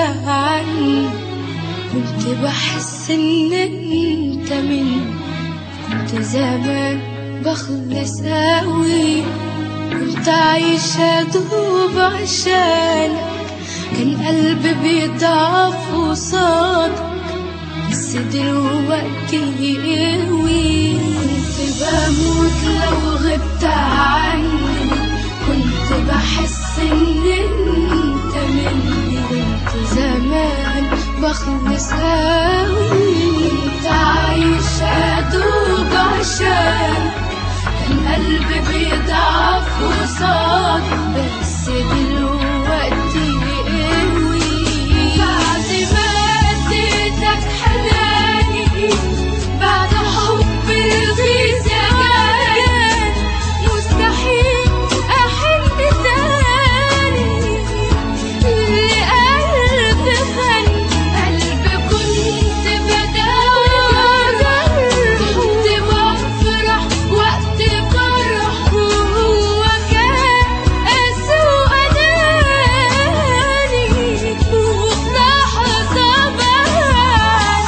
عني كنت بحس ان انت مني كنت زمان بخلص قوي كنت عايشة دوب عشانك كان قلبي بيضعف وصادك بس دلوقتي يقوي كنت بموت لو غبت عني كنت بحس ان انت مني كنت زمان بخلص قوي كنت عايشة دوب عشان كان قلبي بيضعف وصاد بس دلوقتي قوي بعد ما اديتك حناني بعد حب رخيص يا جايان مستحيل احن تاني لقلب خن قلب كنت بدار كنت بفرح وقت فرح وهو كان أسوء أناني وفي لحظة بان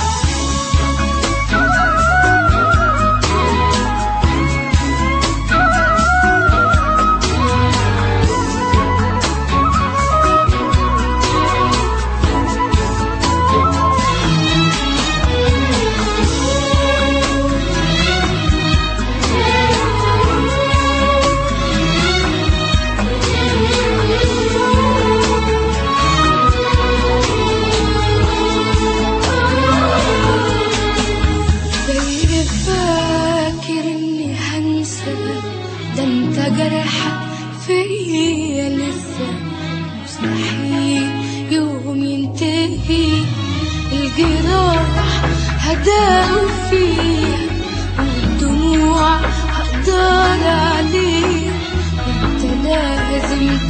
زي فاكر اني هنسى ده انت جرحك فيا لسه مستحيل يوم ينتهي الجراح هداوي فيها والدموع هقدر عليها وانت لازم